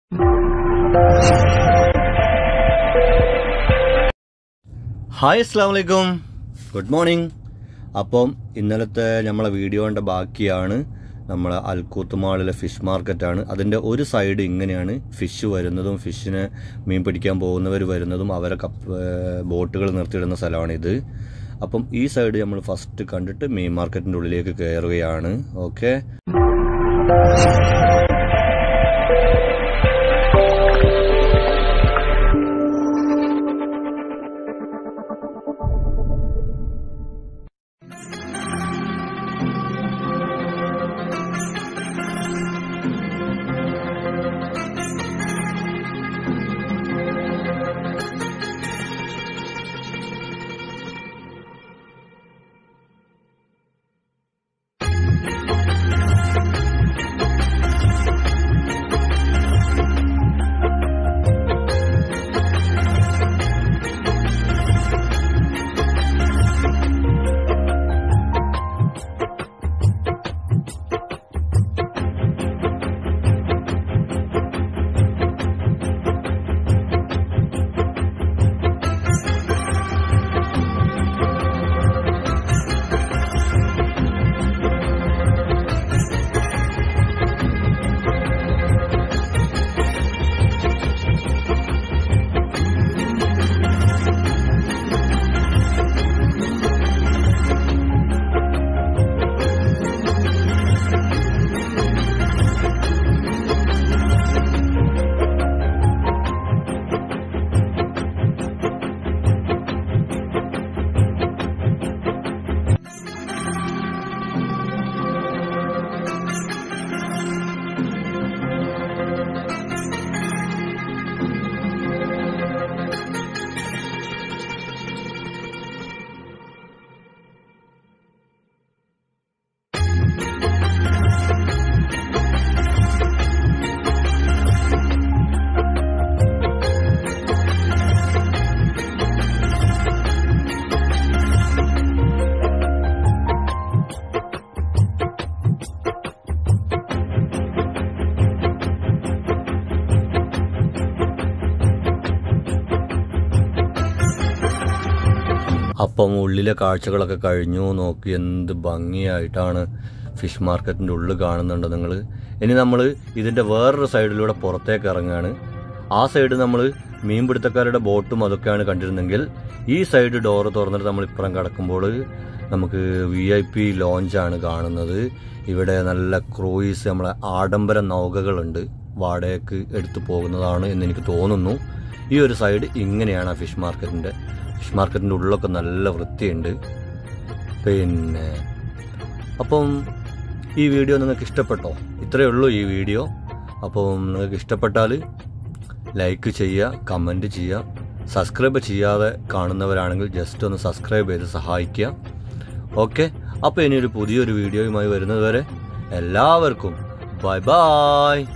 hi അസ്സാം വലൈക്കും good morning അപ്പം ഇന്നലത്തെ നമ്മളെ വീഡിയോൻ്റെ ബാക്കിയാണ് നമ്മളെ അൽക്കൂത്ത് മാളിലെ ഫിഷ് മാർക്കറ്റാണ് അതിൻ്റെ ഒരു സൈഡ് ഇങ്ങനെയാണ് ഫിഷ് വരുന്നതും ഫിഷിനെ മീൻ പിടിക്കാൻ പോകുന്നവർ വരുന്നതും അവരെ കപ്പ് ബോട്ടുകൾ നിർത്തിയിടുന്ന സ്ഥലമാണിത് അപ്പം ഈ സൈഡ് നമ്മൾ ഫസ്റ്റ് കണ്ടിട്ട് മീൻ മാർക്കറ്റിൻ്റെ ഉള്ളിലേക്ക് കയറുകയാണ് ഓക്കെ അപ്പം ഉള്ളിലെ കാഴ്ചകളൊക്കെ കഴിഞ്ഞു നോക്കി എന്ത് ഭംഗിയായിട്ടാണ് ഫിഷ് മാർക്കറ്റിൻ്റെ ഉള്ളിൽ കാണുന്നുണ്ട് നിങ്ങൾ ഇനി നമ്മൾ ഇതിൻ്റെ വേറൊരു സൈഡിലൂടെ പുറത്തേക്ക് ഇറങ്ങുകയാണ് ആ സൈഡ് നമ്മൾ മീൻപിടുത്തക്കാരുടെ ബോട്ടും അതൊക്കെയാണ് കണ്ടിരുന്നെങ്കിൽ ഈ സൈഡ് ഡോറ് തുറന്നിട്ട് നമ്മൾ ഇപ്പുറം കിടക്കുമ്പോൾ നമുക്ക് വി ഐ പി ലോഞ്ചാണ് കാണുന്നത് ഇവിടെ നല്ല ക്രൂയിസ് നമ്മളെ ആഡംബര നൗകകളുണ്ട് വാടകയ്ക്ക് എടുത്തു പോകുന്നതാണ് എന്ന് എനിക്ക് തോന്നുന്നു ഈ ഒരു സൈഡ് ഇങ്ങനെയാണ് ആ ഫിഷ് മാർക്കറ്റിൻ്റെ ഫിഷ് മാർക്കറ്റിൻ്റെ ഉള്ളിലൊക്കെ നല്ല വൃത്തിയുണ്ട് പിന്നെ അപ്പം ഈ വീഡിയോ നിങ്ങൾക്ക് ഇഷ്ടപ്പെട്ടോ ഇത്രയേ ഉള്ളൂ ഈ വീഡിയോ അപ്പം നിങ്ങൾക്ക് ഇഷ്ടപ്പെട്ടാൽ ലൈക്ക് ചെയ്യുക കമൻറ്റ് ചെയ്യുക സബ്സ്ക്രൈബ് ചെയ്യാതെ കാണുന്നവരാണെങ്കിൽ ജസ്റ്റ് ഒന്ന് സബ്സ്ക്രൈബ് ചെയ്ത് സഹായിക്കുക ഓക്കെ അപ്പോൾ ഇനി ഒരു പുതിയൊരു വീഡിയോയുമായി വരുന്നത് വരെ എല്ലാവർക്കും ബൈ ബൈ